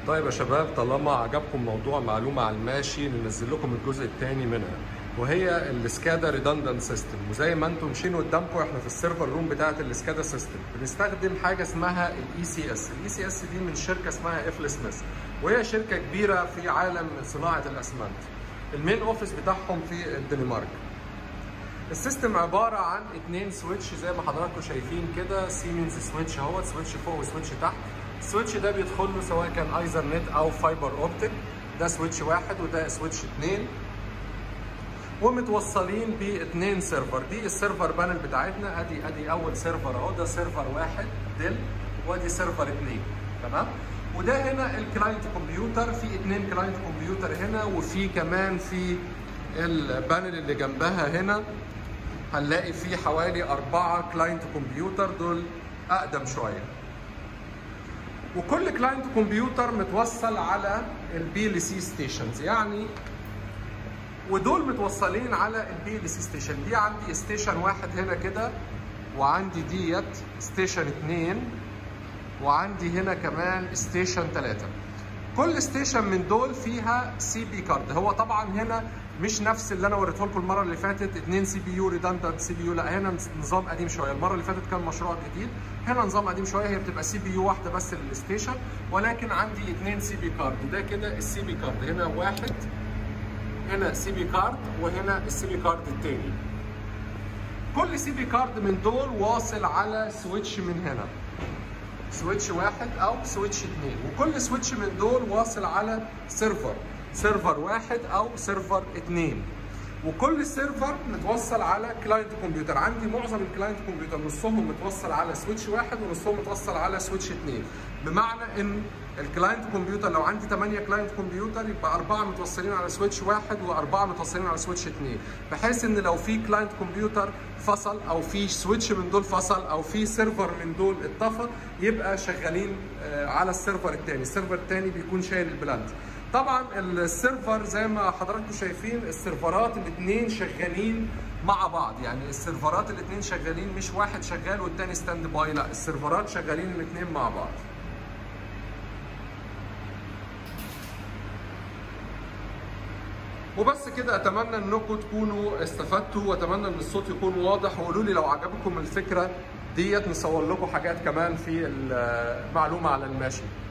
طيب يا شباب طالما عجبكم موضوع معلومة على الماشي ننزل لكم الجزء الثاني منها وهي السكادا ريدندنت سيستم وزي ما انتم مشين قدامكم احنا في السيرفر روم بتاعه السكادا سيستم بنستخدم حاجه اسمها الاي سي اس الاي سي اس دي من شركه اسمها افل سميث وهي شركه كبيره في عالم صناعه الاسمنت المين اوفيس بتاعهم في الدنمارك السيستم عباره عن اثنين سويتش زي ما حضراتكم شايفين كده سيمنز سويتش اهوت سويتش فوق وسويتش تحت السويتش ده بيدخل له سواء كان ايزر نت او فايبر اوبتيك ده سويتش واحد وده سويتش اثنين ومتوصلين باثنين سيرفر دي السيرفر بانل بتاعتنا ادي ادي اول سيرفر اهو ده سيرفر واحد ديل وادي سيرفر اثنين تمام وده هنا الكلاينت كمبيوتر في اثنين كلاينت كمبيوتر هنا وفي كمان في البانل اللي جنبها هنا هنلاقي في حوالي أربعة كلاينت كمبيوتر دول أقدم شوية وكل كلاينت كمبيوتر متوصل على البي ال سي ستيشنز يعني ودول متوصلين على البي ال سي ستيشن دي عندي ستيشن واحد هنا كده وعندي ديت ستيشن اتنين وعندي هنا كمان ستيشن تلاتة كل ستيشن من دول فيها سي بي كارد هو طبعا هنا مش نفس اللي انا وريته لكم المره اللي فاتت 2 سي بي يو ريدندنت سي بي يو لا هنا نظام قديم شويه المره اللي فاتت كان مشروع جديد هنا نظام قديم شويه هي بتبقى سي بي يو واحده بس للستيشن ولكن عندي 2 سي بي كارد ده كده السي بي كارد هنا واحد هنا سي بي كارد وهنا السي بي كارد الثاني كل سي بي كارد من دول واصل على سويتش من هنا سويتش واحد او سويتش اثنين وكل سويتش من دول واصل على سيرفر سيرفر واحد او سيرفر اثنين وكل سيرفر متوصل على كلاينت كمبيوتر عندي معظم الكلاينت كمبيوتر نصهم متوصل على سويتش واحد ونصهم متوصل على سويتش اثنين بمعنى ان الكلاينت كمبيوتر لو عندي 8 كلاينت كمبيوتر يبقى اربعه متوصلين على سويتش واحد واربعه متوصلين على سويتش اثنين بحيث ان لو في كلاينت كمبيوتر فصل او في سويتش من دول فصل او في سيرفر من دول اتطفى يبقى شغالين على السيرفر الثاني السيرفر الثاني بيكون شايل البلانت طبعا السيرفر زي ما حضراتكم شايفين السيرفرات الاثنين شغالين مع بعض يعني السيرفرات الاثنين شغالين مش واحد شغال والتاني ستاند باي لا السيرفرات شغالين الاثنين مع بعض وبس كده اتمنى انكم تكونوا استفدتوا واتمنى ان الصوت يكون واضح وقولوا لي لو عجبكم الفكره ديت نصور لكم حاجات كمان في المعلومه على الماشي